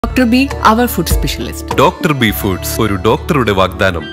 Dr. B, our food specialist. Doctor B foods ഒരു ഡോക്ടറുടെ വാഗ്ദാനം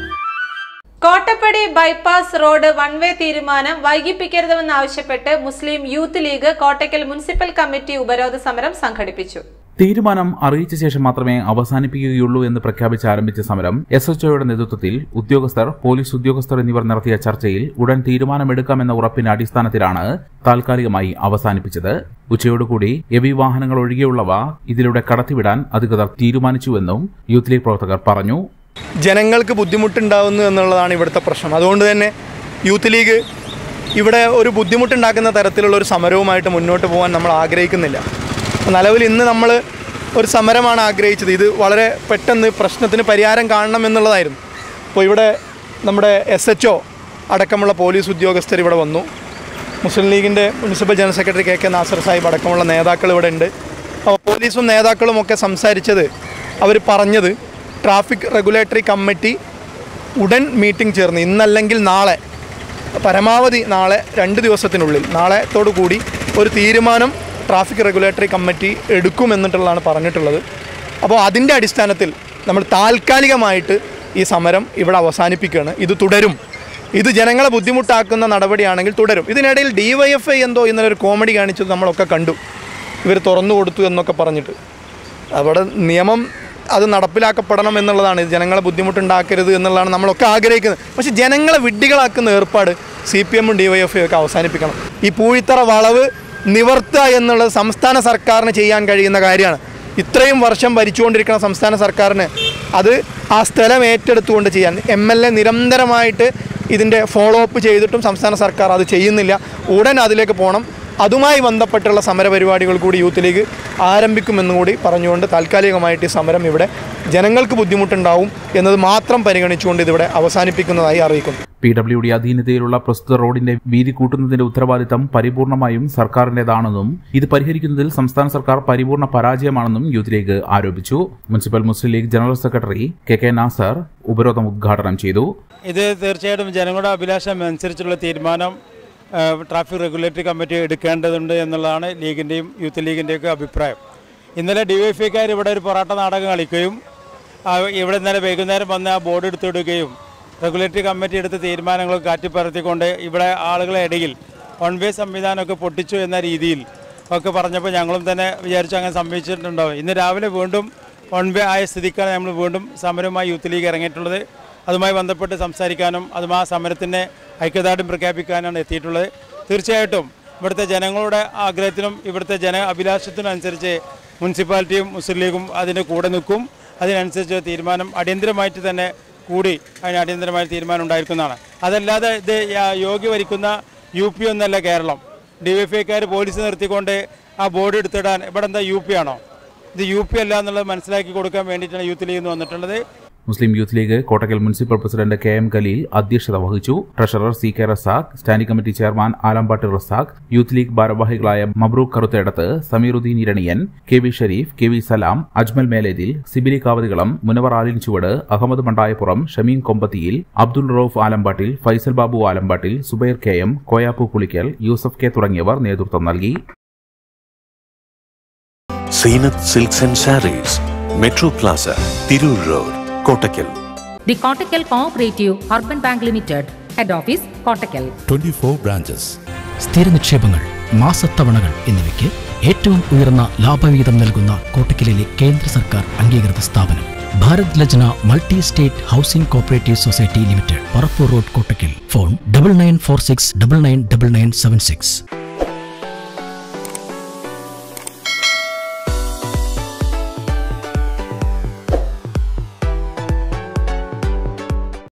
Kottappadi bypass road one way തീരുമാനം വൈകിപ്പിക്കരുതെന്നാവശ്യപ്പെട്ട് Muslim youth league Kottakkal municipal committee ഉപരോധ സമരം സംഘടിപ്പിച്ചു തീരുമാനം അറിയിച്ച ശേഷം മാത്രമേ അവസാനിപ്പിക്കുകയുള്ളൂ എന്ന് പ്രഖ്യാപിച്ച് ആരംഭിച്ച സമരം എസ് എച്ച്ഒയുടെ നേതൃത്വത്തിൽ ഉദ്യോഗസ്ഥർ പോലീസ് ഉദ്യോഗസ്ഥർ എന്നിവർ നടത്തിയ ചർച്ചയിൽ ഉടൻ തീരുമാനമെടുക്കാമെന്ന ഉറപ്പിന്റെ അടിസ്ഥാനത്തിലാണ് താൽക്കാലികമായി അവസാനിപ്പിച്ചത് ഉച്ചയോടുകൂടി എവി വാഹനങ്ങൾ ഒഴികെയുള്ളവ ഇതിലൂടെ കടത്തിവിടാൻ അധികൃതർ തീരുമാനിച്ചുവെന്നും യൂത്ത് ലീഗ് പ്രവർത്തകർ പറഞ്ഞു ജനങ്ങൾക്ക് ബുദ്ധിമുട്ടുണ്ടാവുന്നു എന്നുള്ളതാണ് ഇവിടുത്തെ പ്രശ്നം അതുകൊണ്ട് തന്നെ യൂത്ത് ലീഗ് ഇവിടെ ഒരു ബുദ്ധിമുട്ടുണ്ടാക്കുന്ന തരത്തിലുള്ള ഒരു സമരവുമായിട്ട് മുന്നോട്ട് പോകാൻ നമ്മൾ ആഗ്രഹിക്കുന്നില്ല നിലവിൽ ഇന്ന് നമ്മൾ ഒരു സമരമാണ് ആഗ്രഹിച്ചത് ഇത് വളരെ പെട്ടെന്ന് പ്രശ്നത്തിന് പരിഹാരം കാണണം എന്നുള്ളതായിരുന്നു അപ്പോൾ ഇവിടെ നമ്മുടെ എസ് എച്ച് ഒ അടക്കമുള്ള പോലീസ് ഉദ്യോഗസ്ഥർ ഇവിടെ വന്നു മുസ്ലിം ലീഗിൻ്റെ municipal general secretary K K Nasar Sahib അടക്കമുള്ള നേതാക്കൾ ഇവിടെ ഉണ്ട് അപ്പോൾ പോലീസും നേതാക്കളും ഒക്കെ സംസാരിച്ചത് അവർ പറഞ്ഞത് ട്രാഫിക് റെഗുലേറ്ററി കമ്മിറ്റി ഉടൻ മീറ്റിംഗ് ചേർന്ന് ഇന്നല്ലെങ്കിൽ നാളെ പരമാവധി നാളെ രണ്ട് ദിവസത്തിനുള്ളിൽ നാളെത്തോടു കൂടി ഒരു തീരുമാനം ട്രാഫിക് റെഗുലേറ്ററി കമ്മിറ്റി എടുക്കുമെന്നിട്ടുള്ളതാണ് പറഞ്ഞിട്ടുള്ളത് അപ്പോൾ അതിൻ്റെ അടിസ്ഥാനത്തിൽ നമ്മൾ താൽക്കാലികമായിട്ട് ഈ സമരം ഇവിടെ അവസാനിപ്പിക്കുകയാണ് ഇത് തുടരും ഇത് ജനങ്ങളെ ബുദ്ധിമുട്ടാക്കുന്ന നടപടിയാണെങ്കിൽ തുടരും ഇതിനിടയിൽ ഡി വൈ എഫ് ഐ എന്തോ ഇന്നലെ ഒരു കോമഡി കാണിച്ചത് നമ്മളൊക്കെ കണ്ടു ഇവർ തുറന്നു കൊടുത്തു എന്നൊക്കെ പറഞ്ഞിട്ട് അവിടെ നിയമം അത് നടപ്പിലാക്കപ്പെടണം എന്നുള്ളതാണ് ഇത് ജനങ്ങളെ ബുദ്ധിമുട്ടുണ്ടാക്കരുത് എന്നുള്ളതാണ് നമ്മളൊക്കെ ആഗ്രഹിക്കുന്നത് പക്ഷേ ജനങ്ങളെ വിഡ്ഢികളാക്കുന്ന ഏർപ്പാട് സി പി എമ്മും ഡി വൈ എഫ് ഒക്കെ അവസാനിപ്പിക്കണം ഈ പൂഴിത്തറ വളവ് നിവർത്തുക എന്നുള്ളത് സംസ്ഥാന സർക്കാരിന് ചെയ്യാൻ കഴിയുന്ന കാര്യമാണ് ഇത്രയും വർഷം ഭരിച്ചുകൊണ്ടിരിക്കുന്ന സംസ്ഥാന സർക്കാരിന് അത് ആ സ്ഥലം ഏറ്റെടുത്തുകൊണ്ട് ചെയ്യാൻ എം എൽ എ നിരന്തരമായിട്ട് ഇതിൻ്റെ ഫോളോ അപ്പ് ചെയ്തിട്ടും സംസ്ഥാന സർക്കാർ അത് ചെയ്യുന്നില്ല ഉടൻ അതിലേക്ക് പോകണം അതുമായി ബന്ധപ്പെട്ടുള്ള സമരപരിപാടികൾ കൂടി യൂത്ത് ലീഗ് ആരംഭിക്കുമെന്നുകൂടി പറഞ്ഞുകൊണ്ട് താൽക്കാലികമായിട്ട് ഈ സമരം ഇവിടെ ജനങ്ങൾക്ക് ബുദ്ധിമുട്ടുണ്ടാവും എന്നത് മാത്രം പരിഗണിച്ചുകൊണ്ട് ഇതിവിടെ അവസാനിപ്പിക്കുന്നതായി അറിയിക്കുന്നു പി ഡബ്ല്യു ഡി അധീനതയിലുള്ള പ്രസ്തുത റോഡിന്റെ വീതി കൂട്ടുന്നതിന്റെ ഉത്തരവാദിത്തം പരിപൂർണമായും സർക്കാരിന്റേതാണെന്നും ഇത് പരിഹരിക്കുന്നതിൽ സംസ്ഥാന സർക്കാർ പരിപൂർണ പരാജയമാണെന്നും യൂത്ത് ലീഗ് ആരോപിച്ചു municipal Muslim league general secretary K K Nasar ഉപരോധം ഉദ്ഘാടനം ചെയ്തു ഇത് തീർച്ചയായിട്ടും ജനങ്ങളുടെ അഭിലാഷം അനുസരിച്ചുള്ള തീരുമാനം ആ, ട്രാഫിക് റെഗുലേറ്ററി കമ്മിറ്റി എടുക്കേണ്ടതുണ്ട് എന്നുള്ളതാണ് ലീഗിൻ്റെയും യൂത്ത് ലീഗിൻ്റെയൊക്കെ അഭിപ്രായം ഇന്നലെ ഡിവൈഎഫ്ഐക്കാർ ഇവിടെ ഒരു പൊറാട്ട നാടകം കളിക്കുകയും ആ, ഇവിടെ ഇന്നലെ വൈകുന്നേരം വന്ന് ആ ബോർഡ് എടുത്തിടുകയും റെഗുലേറ്ററി കമ്മിറ്റി എടുത്ത തീരുമാനങ്ങൾ കാറ്റിപ്പറത്തിക്കൊണ്ട് ഇവിടെ ആളുകളെ ഇടയിൽ വൺ വേ സംവിധാനമൊക്കെ പൊട്ടിച്ചു എന്ന രീതിയിൽ ഒക്കെ പറഞ്ഞപ്പോൾ ഞങ്ങളും തന്നെ വിചാരിച്ചു അങ്ങനെ സംഭവിച്ചിട്ടുണ്ടാവും ഇന്ന് രാവിലെ വീണ്ടും വൺ വേ ആയ സ്ഥിതിക്കാണ് നമ്മൾ വീണ്ടും സമരവുമായി യൂത്ത് ലീഗ് ഇറങ്ങിയിട്ടുള്ളത് അതുമായി ബന്ധപ്പെട്ട് സംസാരിക്കാനും അതും ആ സമരത്തിൻ്റെ ഐക്യദാർഢ്യം പ്രഖ്യാപിക്കാനാണ് എത്തിയിട്ടുള്ളത് തീർച്ചയായിട്ടും ഇവിടുത്തെ ജനങ്ങളുടെ ആഗ്രഹത്തിനും ഇവിടുത്തെ ജന അഭിലാഷത്തിനും അനുസരിച്ച് മുനിസിപ്പാലിറ്റിയും മുസ്ലിം ലീഗും അതിൻ്റെ കൂടെ നിൽക്കും അതിനനുസരിച്ച് തീരുമാനം അടിയന്തരമായിട്ട് തന്നെ കൂടി അതിന് അടിയന്തരമായ തീരുമാനം ഉണ്ടായിരിക്കുന്നതാണ് അതല്ലാതെ ഇത് യാ- യോഗ്യ ഭരിക്കുന്ന യു പി ഒന്നല്ല കേരളം ഡി വൈ എഫ് ഐക്കാർ പോലീസ് നിർത്തിക്കൊണ്ട് ആ ബോർഡ് എടുത്തിടാൻ ഇവിടെ എന്താ യു പി ആണോ ഇത് യു പി അല്ല എന്നുള്ളത് മനസ്സിലാക്കി കൊടുക്കാൻ വേണ്ടിയിട്ടാണ് യൂത്ത് ലീഗ് നിന്ന് വന്നിട്ടുള്ളത് Muslim youth league Kottakkal municipal president K M Khaleel അധ്യക്ഷത വഹിച്ചു treasurer C K Razak standing committee chairman Alambat Razak youth league ഭാരവാഹികളായ Mabrook Karuthedath Sameeruddin Iraniyan K V Shareef K V Salam Ajmal Melethil Sibili Kavathikalam Munavar Alinchuvad Ahammed Mandayappuram Shameen Kombathiyil Abdul Rauf Alambattil Faisal Babu Alambattil Subair K M Koyappu Pulikkal Yusuf K തുടങ്ങിയവർ നേതൃത്വം നൽകി Seenath silks and sarees metro Plaza Tirur road Kottakkal The Kottakkal Cooperative Urban Bank Limited, Head Office, Kottakkal. 24 branches. സ്ഥിര നിക്ഷേപങ്ങൾ മാസത്തവണകൾ എന്നിവയ്ക്ക് ഏറ്റവും ഉയർന്ന ലാഭവിഹിതം നൽകുന്ന കോട്ടക്കലിലെ കേന്ദ്ര സർക്കാർ അംഗീകൃത സ്ഥാപനം Bharat Lajna multi state housing cooperative society limited Parappur road Kottakkal phone double nine four six double nine double nine seven six